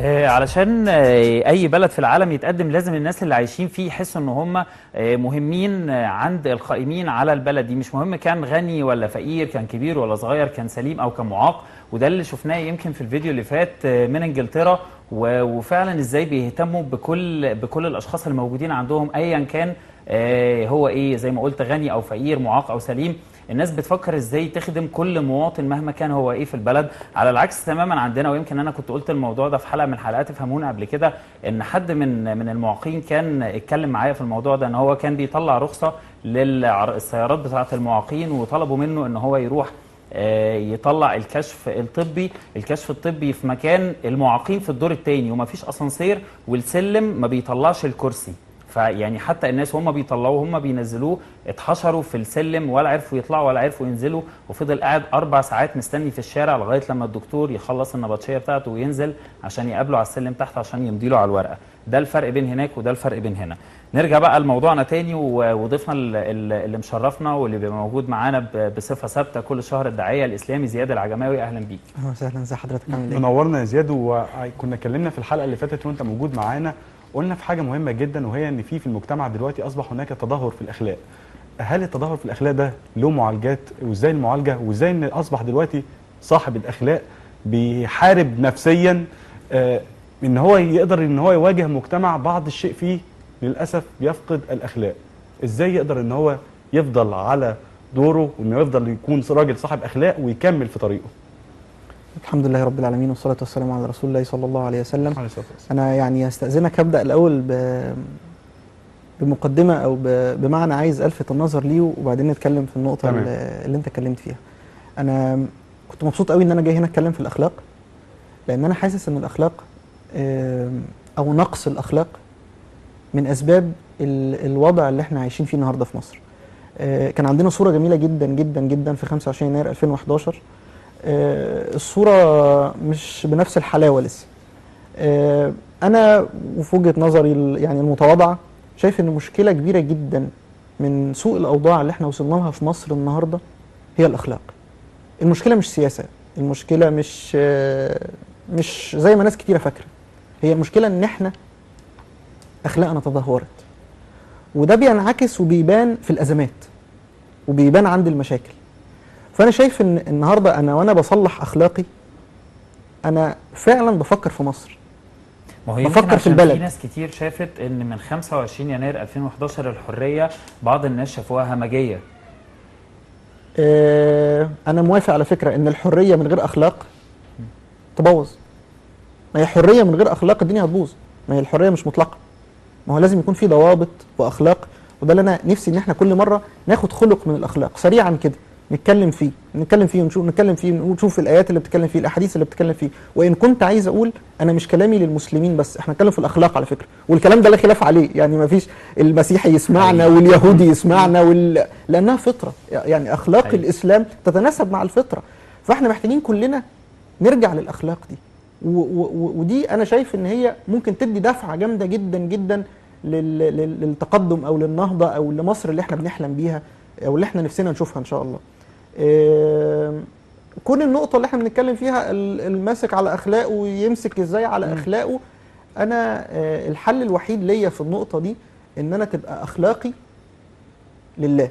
آه، علشان آه، اي بلد في العالم يتقدم لازم الناس اللي عايشين فيه يحسوا ان هم آه، مهمين آه، عند القائمين على البلد دي مش مهم كان غني ولا فقير كان كبير ولا صغير كان سليم او كان معاق وده اللي شفناه يمكن في الفيديو اللي فات آه، من انجلترا و- وفعلا ازاي بيهتموا بكل بكل الاشخاص اللي موجودين عندهم ايا كان آه، هو ايه زي ما قلت غني او فقير معاق او سليم الناس بتفكر ازاي تخدم كل مواطن مهما كان هو ايه في البلد على العكس تماما عندنا ويمكن انا كنت قلت الموضوع ده في حلقه من حلقات افهمونا قبل كده ان حد من من المعاقين كان اتكلم معايا في الموضوع ده ان هو كان بيطلع رخصه للسيارات بتاعه المعاقين وطلبوا منه ان هو يروح آه، يطلع الكشف الطبي الكشف الطبي في مكان المعاقين في الدور الثاني وما فيش اسانسير والسلم ما بيطلعش الكرسي فيعني حتى الناس هم بيطلعوه هم بينزلوه اتحشروا في السلم ولا عرفوا يطلعوا ولا عرفوا ينزلوا وفضل قاعد اربع ساعات مستني في الشارع لغايه لما الدكتور يخلص النبطشيه بتاعته وينزل عشان يقابله على السلم تحت عشان يمضي له على الورقه ده الفرق بين هناك وده الفرق بين هنا نرجع بقى لموضوعنا تاني و- وضيفنا ال- ال- اللي مشرفنا واللي بيبقى موجود معانا ب- بصفه ثابته كل شهر الداعيه الاسلامي زياد العجماوي اهلا بيك اهلا وسهلا ازي حضرتك عامل ايه؟ منورنا يا زياد وكنا اتكلمنا في الحلقه اللي فاتت وانت موجود معانا قلنا في حاجه مهمه جدا وهي ان في في المجتمع دلوقتي اصبح هناك تدهور في الاخلاق هل التدهور في الاخلاق ده له معالجات وازاي المعالجه وازاي ان اصبح دلوقتي صاحب الاخلاق بيحارب نفسيا آه، ان هو يقدر ان هو يواجه مجتمع بعض الشيء فيه للاسف بيفقد الاخلاق ازاي يقدر ان هو يفضل على دوره وانه يفضل يكون راجل صاحب اخلاق ويكمل في طريقه الحمد لله رب العالمين والصلاه والسلام على رسول الله صلى الله عليه وسلم عليه الصلاه والسلام انا يعني استاذنك هبدا الاول ب بمقدمه او ب... بمعنى عايز الفت النظر ليه وبعدين نتكلم في النقطه تمام. اللي, اللي انت اتكلمت فيها انا كنت مبسوط قوي ان انا جاي هنا اتكلم في الاخلاق لان انا حاسس ان الاخلاق آم، او نقص الاخلاق من اسباب ال... الوضع اللي احنا عايشين فيه النهارده في مصر آه، كان عندنا صوره جميله جدا جدا جدا في 25 يناير 2011 آه، الصوره مش بنفس الحلاوه لسه آه، انا وفي وجهه نظري ال- يعني المتواضعه شايف ان مشكله كبيره جدا من سوء الاوضاع اللي احنا وصلنا لها في مصر النهارده هي الاخلاق المشكله مش سياسه المشكله مش آه، مش زي ما ناس كتيره فاكره هي المشكله ان احنا اخلاقنا تدهورت وده بينعكس وبيبان في الازمات وبيبان عند المشاكل فانا شايف ان النهارده انا وانا بصلح اخلاقي انا فعلا بفكر في مصر ما هو بفكر يمكن في عشان البلد. في ناس كتير شافت ان من 25 يناير 2011 الحريه بعض الناس شافوها همجيه آه، انا موافق على فكره ان الحريه من غير اخلاق تبوظ ما هي حريه من غير اخلاق الدنيا هتبوظ ما هي الحريه مش مطلقه ما هو لازم يكون في ضوابط واخلاق وده اللي انا نفسي ان احنا كل مره ناخد خلق من الاخلاق سريعا كده نتكلم فيه نتكلم فيه ونشوف نتكلم فيه ونشوف الايات اللي بتتكلم فيه الاحاديث اللي بتتكلم فيه وان كنت عايز اقول انا مش كلامي للمسلمين بس احنا نتكلم في الاخلاق على فكره والكلام ده لا خلاف عليه يعني ما فيش المسيحي يسمعنا أيوة. واليهودي يسمعنا وال... لانها فطره يعني اخلاق أيوة. الاسلام تتناسب مع الفطره فاحنا محتاجين كلنا نرجع للاخلاق دي و و و ودي انا شايف ان هي ممكن تدي دفعه جامده جدا جدا لل لل للتقدم او للنهضه او لمصر اللي احنا بنحلم بيها او اللي احنا نفسنا نشوفها ان شاء الله. آم، كون النقطه اللي احنا بنتكلم فيها ال- الماسك على اخلاقه ويمسك ازاي على اخلاقه انا آه، الحل الوحيد ليا في النقطه دي ان انا تبقى اخلاقي لله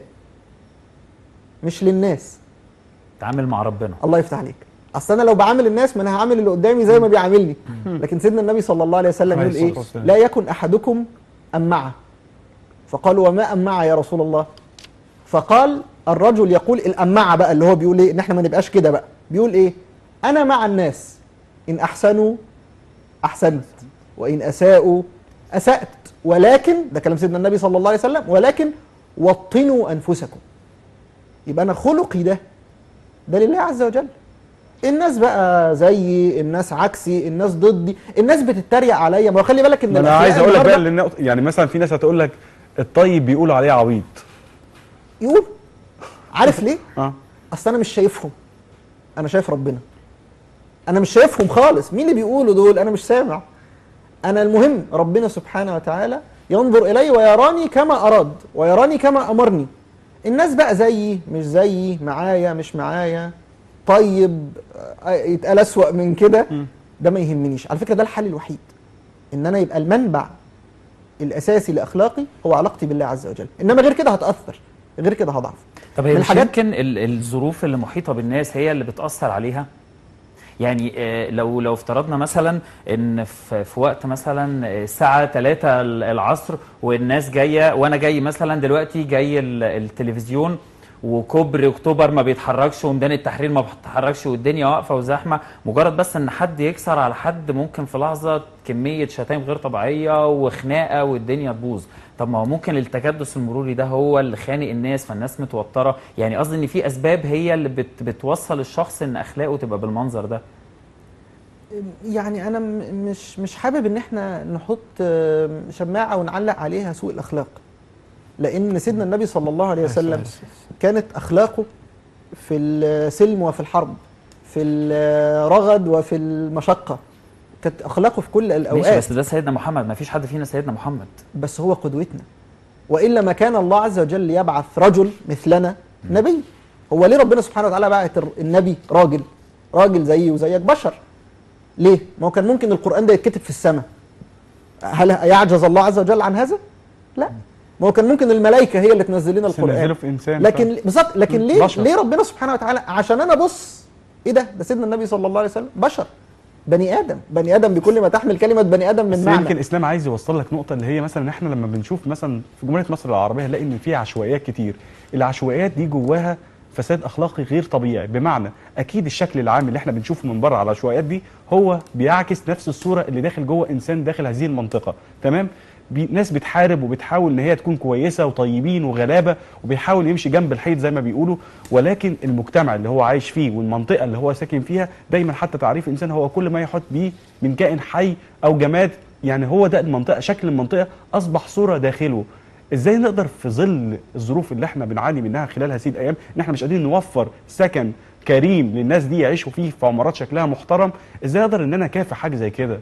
مش للناس تعامل مع ربنا الله يفتح عليك اصل انا لو بعامل الناس ما انا هعامل اللي قدامي زي ما بيعاملني لكن سيدنا النبي صلى الله عليه وسلم عليه يقول ايه الصلاة والسلام. لا يكن احدكم امعه فقالوا وما امعه يا رسول الله فقال الرجل يقول الامعه بقى اللي هو بيقول ايه ان احنا ما نبقاش كده بقى بيقول ايه انا مع الناس ان احسنوا احسنت وان اساءوا اسات ولكن ده كلام سيدنا النبي صلى الله عليه وسلم ولكن وطنوا انفسكم يبقى انا خلقي ده ده لله عز وجل الناس بقى زيي الناس عكسي الناس ضدي الناس بتتريق عليا ما هو خلي بالك ان ما انا الأخلاق عايز اقول لك بقى النهاردة لان يعني مثلا في ناس هتقول لك الطيب بيقولوا عليه عبيط يقول عارف ليه اه اصل انا مش شايفهم انا شايف ربنا انا مش شايفهم خالص مين اللي بيقولوا دول انا مش سامع انا المهم ربنا سبحانه وتعالى ينظر الي ويراني كما اراد ويراني كما امرني الناس بقى زيي مش زيي معايا مش معايا طيب آه، يتقال اسوأ من كده ده ما يهمنيش على فكره ده الحل الوحيد ان انا يبقى المنبع الاساسي لاخلاقي هو علاقتي بالله عز وجل انما غير كده هتاثر غير كده هضعف طب هي من مش الحاجات- يمكن ال- الظروف اللي محيطه بالناس هي اللي بتاثر عليها يعني آه، لو لو افترضنا مثلا ان في, في وقت مثلا آه، الساعه 3 العصر والناس جايه وانا جاي مثلا دلوقتي جاي ال- التلفزيون وكوبري اكتوبر ما بيتحركش وميدان التحرير ما بيتحركش والدنيا واقفه وزحمه مجرد بس ان حد يكسر على حد ممكن في لحظه كميه شتايم غير طبيعيه وخناقه والدنيا تبوظ طب ما هو ممكن التكدس المروري ده هو اللي خانق الناس فالناس متوتره يعني قصدي ان في اسباب هي اللي بت بتوصل الشخص ان اخلاقه تبقى بالمنظر ده يعني انا م- مش مش حابب ان احنا نحط آه، شماعه ونعلق عليها سوء الاخلاق لان سيدنا النبي صلى الله عليه وسلم كانت اخلاقه في السلم وفي الحرب في الرغد وفي المشقه كانت اخلاقه في كل ماشي الاوقات بس ده سيدنا محمد ما فيش حد فينا سيدنا محمد بس هو قدوتنا والا ما كان الله عز وجل يبعث رجل مثلنا نبي هو ليه ربنا سبحانه وتعالى بعت الر- النبي راجل راجل زيي وزيك بشر ليه ما هو كان ممكن القران ده يتكتب في السماء هل يعجز الله عز وجل عن هذا لا ما هو كان ممكن الملائكه هي اللي تنزل لنا بس القران ننزله في انسان لكن بالظبط لكن مم. ليه بشر. ليه ربنا سبحانه وتعالى عشان انا بص ايه ده ده سيدنا النبي صلى الله عليه وسلم بشر بني ادم بني ادم بكل ما تحمل كلمه بني ادم بس من معنى يمكن الاسلام عايز يوصل لك نقطه اللي هي مثلا احنا لما بنشوف مثلا في جمهوريه مصر العربيه نلاقي ان في عشوائيات كتير العشوائيات دي جواها فساد اخلاقي غير طبيعي بمعنى اكيد الشكل العام اللي احنا بنشوفه من بره على العشوائيات دي هو بيعكس نفس الصوره اللي داخل جوه انسان داخل هذه المنطقه تمام بي ناس بتحارب وبتحاول ان هي تكون كويسه وطيبين وغلابه وبيحاول يمشي جنب الحيط زي ما بيقولوا ولكن المجتمع اللي هو عايش فيه والمنطقه اللي هو ساكن فيها دايما حتى تعريف الانسان هو كل ما يحط بيه من كائن حي او جماد يعني هو ده المنطقه شكل المنطقه اصبح صوره داخله ازاي نقدر في ظل الظروف اللي احنا بنعاني منها خلال هذه الايام ان احنا مش قادرين نوفر سكن كريم للناس دي يعيشوا فيه في عمارات شكلها محترم ازاي اقدر ان انا اكافح حاجه زي كده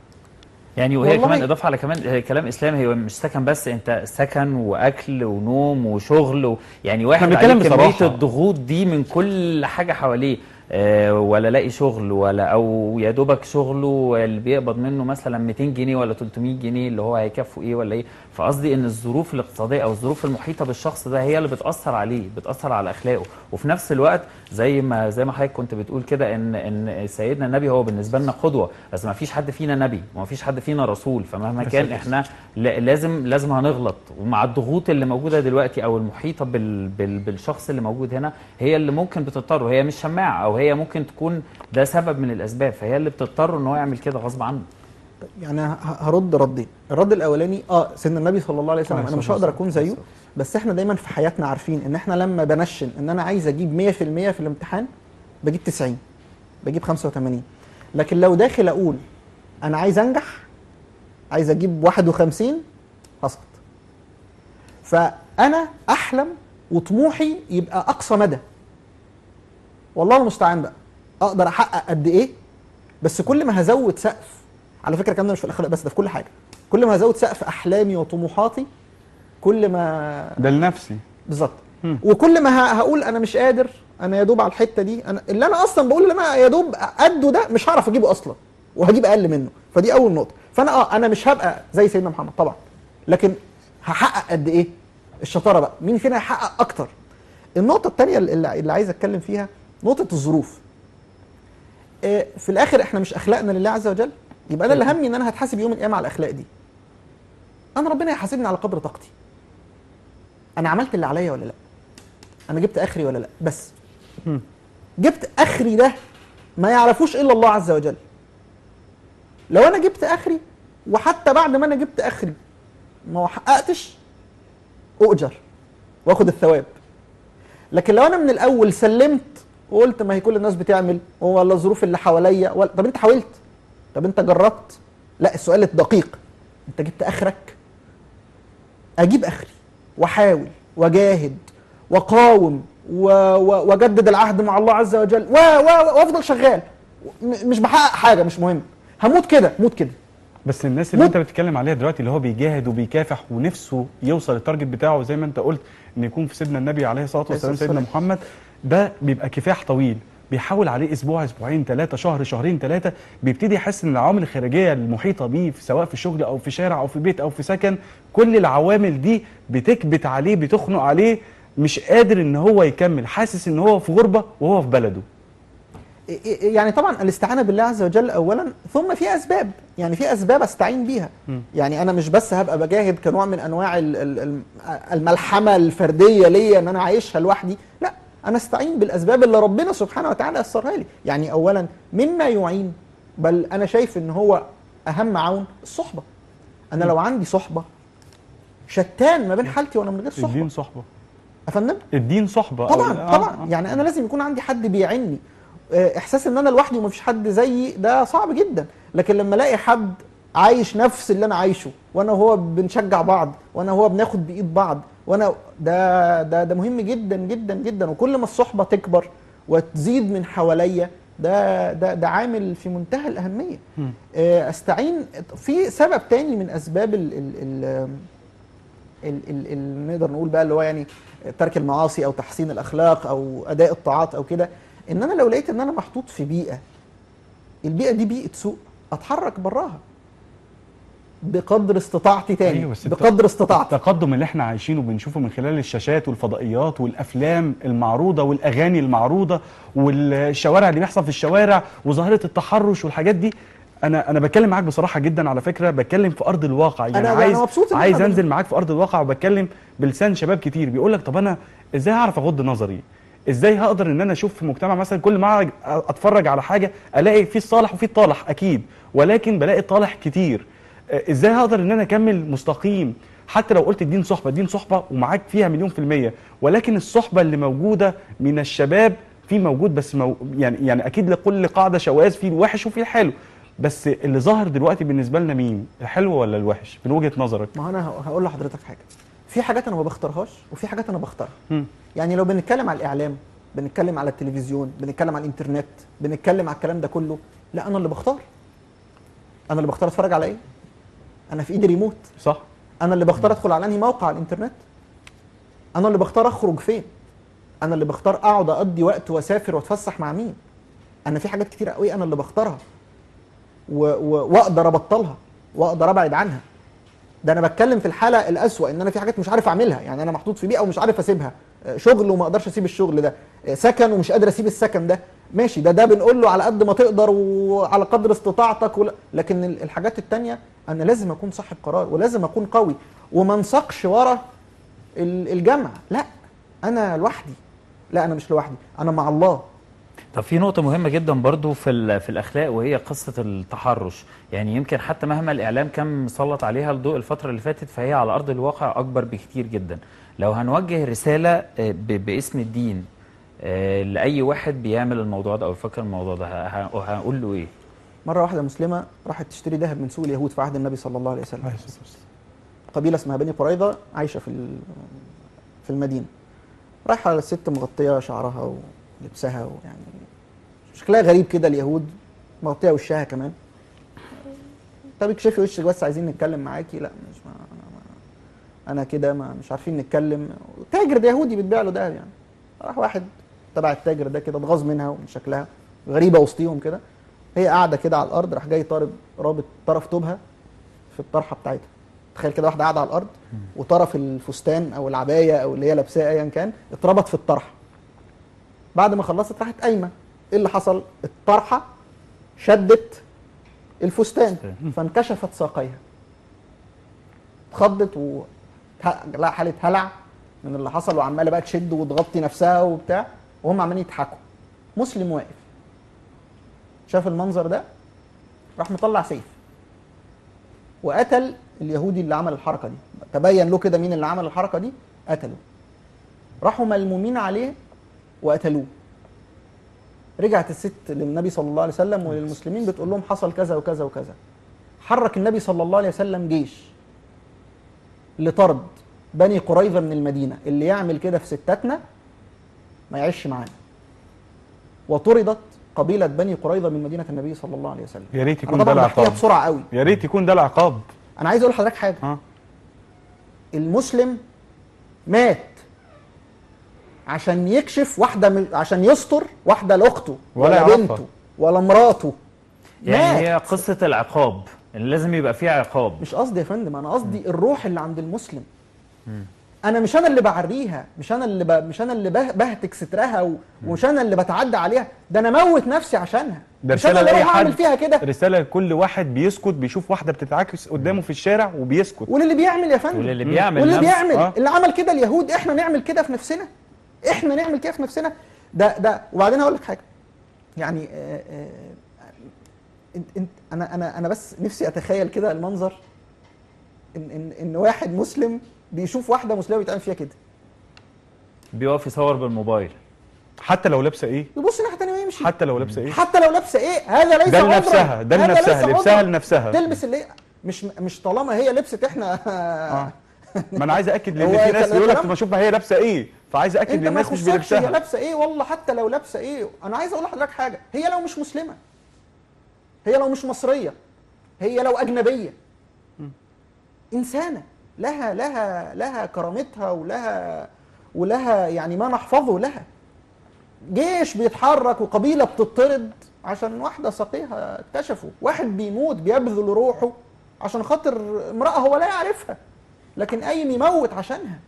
يعني وهي والله- كمان اضافه على كمان آه، كلام اسلامي هو مش سكن بس انت سكن واكل ونوم وشغل و يعني واحد بنتكلم عليه كميه بصراحة. الضغوط دي من كل حاجه حواليه آه، ولا لاقي شغل ولا او يا دوبك شغله اللي بيقبض منه مثلا 200 جنيه ولا 300 جنيه اللي هو هيكفوا ايه ولا ايه فقصدي ان الظروف الاقتصاديه او الظروف المحيطه بالشخص ده هي اللي بتاثر عليه بتاثر على اخلاقه وفي نفس الوقت زي ما زي ما حضرتك كنت بتقول كده ان ان سيدنا النبي هو بالنسبه لنا قدوه بس ما فيش حد فينا نبي وما فيش حد فينا رسول فمهما بس كان بس. احنا لا- لازم لازم هنغلط ومع الضغوط اللي موجوده دلوقتي او المحيطه بال بال بالشخص اللي موجود هنا هي اللي ممكن بتضطر هي مش شماعه او هي ممكن تكون ده سبب من الاسباب فهي اللي بتضطر ان هو يعمل كده غصب عنه يعني ه- هرد ردين الرد الاولاني اه سيدنا النبي صلى الله عليه وسلم انا مش هقدر اكون زيه بس احنا دايما في حياتنا عارفين ان احنا لما بنشن ان انا عايز اجيب 100% في الامتحان بجيب 90 بجيب 85 لكن لو داخل اقول انا عايز انجح عايز اجيب 51 هسقط فانا احلم وطموحي يبقى اقصى مدى والله المستعان بقى اقدر احقق قد ايه بس كل ما هزود سقف على فكره الكلام ده مش في الاخلاق بس ده في كل حاجه كل ما هزود سقف احلامي وطموحاتي كل ما ده لنفسي بالظبط مم. وكل ما ه- هقول انا مش قادر انا يا دوب على الحته دي انا اللي انا اصلا بقول ان انا يا دوب قده ده مش هعرف اجيبه اصلا وهجيب اقل منه فدي اول نقطه فانا اه انا مش هبقى زي سيدنا محمد طبعا لكن هحقق قد ايه الشطاره بقى مين فينا هيحقق اكتر النقطه الثانيه اللي, اللي عايز اتكلم فيها نقطه الظروف آه، في الاخر احنا مش اخلاقنا لله عز وجل يبقى انا اللي همي ان انا هتحاسب يوم القيامه على الاخلاق دي انا ربنا هيحاسبني على قدر طاقتي انا عملت اللي عليا ولا لا انا جبت اخري ولا لا بس مم. جبت اخري ده ما يعرفوش الا الله عز وجل لو انا جبت اخري وحتى بعد ما انا جبت اخري ما حققتش اؤجر واخد الثواب لكن لو انا من الاول سلمت وقلت ما هي كل الناس بتعمل ولا الظروف اللي حواليا ولا طب انت حاولت طب انت جربت لا السؤال الدقيق انت جبت اخرك اجيب اخري واحاول واجاهد وقاوم و... و... واجدد العهد مع الله عز وجل و... و... وافضل شغال م... مش بحقق حاجه مش مهم هموت كده موت كده بس الناس اللي مت- انت بتتكلم عليها دلوقتي اللي هو بيجاهد وبيكافح ونفسه يوصل التارجت بتاعه زي ما انت قلت ان يكون في سيدنا النبي عليه الصلاه والسلام الصلاة سيدنا محمد ده بيبقى كفاح طويل بيحاول عليه اسبوع اسبوعين ثلاثه شهر شهرين ثلاثه بيبتدي يحس ان العوامل الخارجيه المحيطه بيه في- سواء في شغل او في شارع او في بيت او في سكن كل العوامل دي بتكبت عليه بتخنق عليه مش قادر ان هو يكمل حاسس ان هو في غربه وهو في بلده يعني طبعا الاستعانه بالله عز وجل اولا ثم في اسباب يعني في اسباب استعين بيها م. يعني انا مش بس هبقى بجاهد كنوع من انواع ال- ال- ال- الملحمه الفرديه ليا ان انا عايشها لوحدي لا انا استعين بالاسباب اللي ربنا سبحانه وتعالى يسرها لي يعني اولا مما يعين بل انا شايف ان هو اهم عون الصحبه انا لو عندي صحبه شتان ما بين حالتي وانا من غير صحبه الدين صحبه افندم الدين صحبه أو- طبعا آه، طبعا آه. يعني انا لازم يكون عندي حد بيعني آه، احساس ان انا لوحدي ومفيش حد زيي ده صعب جدا لكن لما الاقي حد عايش نفس اللي انا عايشه وانا وهو بنشجع بعض وانا وهو بناخد بايد بعض وانا ده ده ده مهم جدا جدا جدا وكل ما الصحبه تكبر وتزيد من حواليا ده ده ده عامل في منتهى الاهميه مم. آه، استعين في سبب تاني من اسباب ال ال ال ال ال ال نقدر نقول بقى اللي هو يعني ترك المعاصي او تحسين الاخلاق او اداء الطاعات او كده ان انا لو لقيت ان انا محطوط في بيئه البيئه دي بيئه سوء اتحرك براها بقدر استطاعتي تاني أيوة، بس الت- بقدر استطاعتي التقدم اللي احنا عايشينه بنشوفه من خلال الشاشات والفضائيات والافلام المعروضه والاغاني المعروضه والشوارع اللي بيحصل في الشوارع وظاهره التحرش والحاجات دي انا انا بتكلم معاك بصراحه جدا على فكره بتكلم في ارض الواقع يعني أنا- أنا عايز مبسوط إن عايز إحنا بن- انزل معاك في ارض الواقع وبتكلم بلسان شباب كتير بيقول لك طب انا ازاي هعرف اغض نظري ازاي هقدر ان انا اشوف في مجتمع مثلا كل ما أقعد اتفرج على حاجه الاقي في الصالح وفي الطالح اكيد ولكن بلاقي الطالح كتير آه، ازاي هقدر ان انا اكمل مستقيم حتى لو قلت الدين صحبه الدين صحبه ومعاك فيها مليون في الميه ولكن الصحبه اللي موجوده من الشباب في موجود بس مو يعني يعني اكيد لكل قاعده شواذ في الوحش وفي الحلو بس اللي ظاهر دلوقتي بالنسبه لنا مين الحلو ولا الوحش من وجهه نظرك ما هو انا ه- هقول لحضرتك حاجه في حاجات انا ما بختارهاش وفي حاجات انا بختارها مم. يعني لو بنتكلم على الاعلام بنتكلم على التلفزيون بنتكلم على الانترنت بنتكلم على الكلام ده كله لا انا اللي بختار انا اللي بختار اتفرج على ايه انا في ايدي ريموت صح انا اللي بختار ادخل على انهي موقع على الانترنت انا اللي بختار اخرج فين انا اللي بختار اقعد اقضي وقت واسافر واتفسح مع مين انا في حاجات كتير قوي انا اللي بختارها و... و... واقدر ابطلها واقدر ابعد عنها ده انا بتكلم في الحاله الاسوأ ان انا في حاجات مش عارف اعملها يعني انا محطوط في بيئه ومش عارف اسيبها آه، شغل وما اقدرش اسيب الشغل ده آه، سكن ومش قادر اسيب السكن ده ماشي ده ده بنقول له على قد ما تقدر وعلى قدر استطاعتك ولا لكن ال- الحاجات التانية انا لازم اكون صاحب قرار ولازم اكون قوي وما انساقش ورا ال- الجمع لا انا لوحدي لا انا مش لوحدي انا مع الله طب في نقطة مهمة جدا برضو في ال- في الأخلاق وهي قصة التحرش، يعني يمكن حتى مهما الإعلام كان مسلط عليها الضوء الفترة اللي فاتت فهي على أرض الواقع أكبر بكتير جدا. لو هنوجه رسالة آه، ب- باسم الدين آه، لأي واحد بيعمل الموضوع ده أو يفكر الموضوع ده ه- ه- هنقول له إيه؟ مره واحده مسلمه راحت تشتري ذهب من سوق اليهود في عهد النبي صلى الله عليه وسلم قبيله اسمها بني قريظه عايشه في ال- في المدينه رايحه الست مغطيه شعرها ولبسها ويعني شكلها غريب كده اليهود مغطيه وشها كمان طب اكشفي وشك بس عايزين نتكلم معاكي لا مش ما انا, ما أنا كده ما مش عارفين نتكلم تاجر ده يهودي بتبيع له ده يعني راح واحد تبع التاجر ده كده اتغاظ منها ومن شكلها غريبه وسطيهم كده هي قاعده كده على الارض راح جاي طارب رابط طرف توبها في الطرحه بتاعتها تخيل كده واحده قاعده على الارض وطرف الفستان او العبايه او اللي هي لابساه ايا كان اتربط في الطرحه بعد ما خلصت راحت قايمه ايه اللي حصل الطرحه شدت الفستان فانكشفت ساقيها اتخضت و لا حاله هلع من اللي حصل وعماله بقى تشد وتغطي نفسها وبتاع وهم عمالين يضحكوا مسلم واقف شاف المنظر ده راح مطلع سيف وقتل اليهودي اللي عمل الحركه دي تبين له كده مين اللي عمل الحركه دي قتله راحوا ملمومين عليه وقتلوه رجعت الست للنبي صلى الله عليه وسلم وللمسلمين بتقول لهم حصل كذا وكذا وكذا حرك النبي صلى الله عليه وسلم جيش لطرد بني قريظه من المدينه اللي يعمل كده في ستاتنا ما يعيش معانا وطردت قبيله بني قريظه من مدينه النبي صلى الله عليه وسلم يا ريت انا يكون ده طبعا بحكيها العقاب بسرعه قوي يا ريت يكون ده العقاب انا عايز اقول لحضرتك حاجه ها المسلم مات عشان يكشف واحده من عشان يستر واحده لاخته ولا ولا, يعرفها. بنته ولا مراته يعني مات. هي قصه العقاب اللي لازم يبقى فيها عقاب مش قصدي يا فندم انا قصدي الروح اللي عند المسلم انا مش انا اللي بعريها مش انا اللي ب... مش انا اللي به... بهتك سترها و... ومش انا اللي بتعدى عليها ده انا موت نفسي عشانها ده مش انا رساله اللي لاي اروح اعمل حد فيها كده رساله لكل واحد بيسكت بيشوف واحده بتتعاكس قدامه في الشارع وبيسكت وللي بيعمل يا فندم واللي بيعمل واللي نفس- بيعمل آه. اللي عمل كده اليهود احنا نعمل كده في نفسنا احنا نعمل كده في نفسنا ده ده وبعدين هقول لك حاجه يعني آه آه انت انت انا انا انا بس نفسي اتخيل كده المنظر ان ان ان واحد مسلم بيشوف واحده مسلمه بيتعمل فيها كده بيقف يصور بالموبايل حتى لو لابسه ايه يبص ناحيه ثانيه ويمشي حتى لو لابسه ايه حتى لو لابسه ايه هذا ليس ده عذرا لنفسها ده هذا لنفسها ليس لبسها عذرا. لنفسها تلبس اللي مش مش طالما هي لبست احنا اه ما انا عايز ااكد لان هو في ناس كلام- يقول لك كلام- ما اشوف ما هي لابسه ايه فعايز ااكد انت ما للناس مش يخصكش هي بلبسها لابسه ايه والله حتى لو لابسه ايه انا عايز اقول لحضرتك حاجه هي لو مش مسلمه هي لو مش مصريه هي لو اجنبيه انسانه لها لها لها كرامتها ولها ولها يعني ما نحفظه لها جيش بيتحرك وقبيله بتطرد عشان واحده سقيها اكتشفوا واحد بيموت بيبذل روحه عشان خاطر امراه هو لا يعرفها لكن قايم يموت عشانها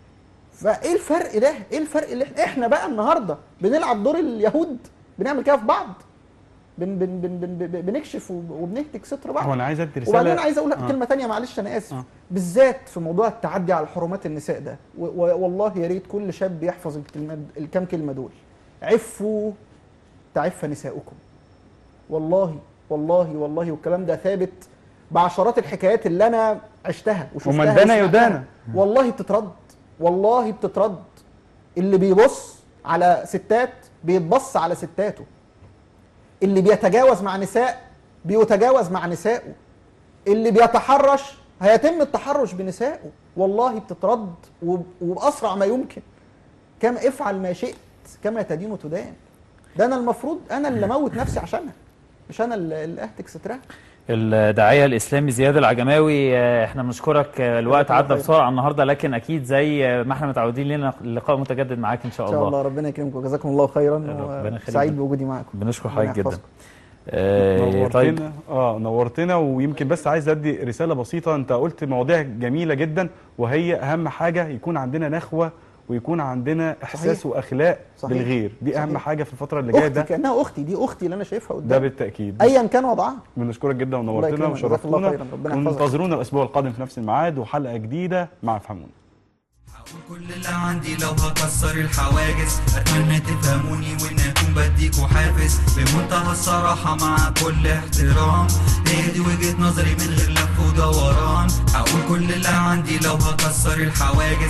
فايه الفرق ده؟ ايه الفرق اللي احنا احنا بقى النهارده بنلعب دور اليهود بنعمل كده في بعض بن بن بن بن بن بنكشف وب- وبنهتك ستر بعض هو انا عايز ادي وبعدين رساله عايز اقول آه. كلمه تانية معلش انا اسف آه. بالذات في موضوع التعدي على حرمات النساء ده و- و- والله يا ريت كل شاب يحفظ الكلمات الكام كلمه دول عفوا تعف نساؤكم والله والله والله والكلام ده ثابت بعشرات الحكايات اللي انا عشتها وشفتها ومن دنا وسمعتها. يدانا. والله بتترد والله بتترد اللي بيبص على ستات بيتبص على ستاته اللي بيتجاوز مع نساء بيتجاوز مع نسائه اللي بيتحرش هيتم التحرش بنسائه والله بتترد وب- وباسرع ما يمكن كما افعل ما شئت كما تدين تدان ده انا المفروض انا اللي اموت نفسي عشانها مش انا اللي اللي اهتك سترها الداعية الإسلامي زياد العجماوي آه، احنا بنشكرك آه، الوقت جزاك الله عدى خير. بسرعة النهاردة لكن أكيد زي آه، ما احنا متعودين لنا لقاء متجدد معاك إن شاء ان شاء الله الله ربنا يكرمكم وجزاكم الله خيرا ربنا يخليك. وسعيد بوجودي معكم بنشكر ربنا حضرتك جدا يحفظكم. آه، طيب نورتنا اه نورتنا ويمكن بس عايز ادي رساله بسيطه انت قلت مواضيع جميله جدا وهي اهم حاجه يكون عندنا نخوه ويكون عندنا احساس صحيح. واخلاق صحيح. بالغير دي اهم صحيح. حاجه في الفتره اللي جايه اختي ده كانها اختي دي اختي اللي انا شايفها ده قدامي بالتاكيد ايا كان وضعها بنشكرك جدا ونورتنا يكرمك. جزاك الله وشرفتونا خيرا. ربنا يحفظك. وانتظرونا الاسبوع القادم في نفس الميعاد وحلقه جديده مع افهمونا هقول كل اللي عندي لو هكسر الحواجز اتمنى تفهموني وان اكون بديكوا حافز بمنتهى الصراحة مع كل احترام هي دي وجهة نظري من غير لف ودوران هقول كل اللي عندي لو هكسر الحواجز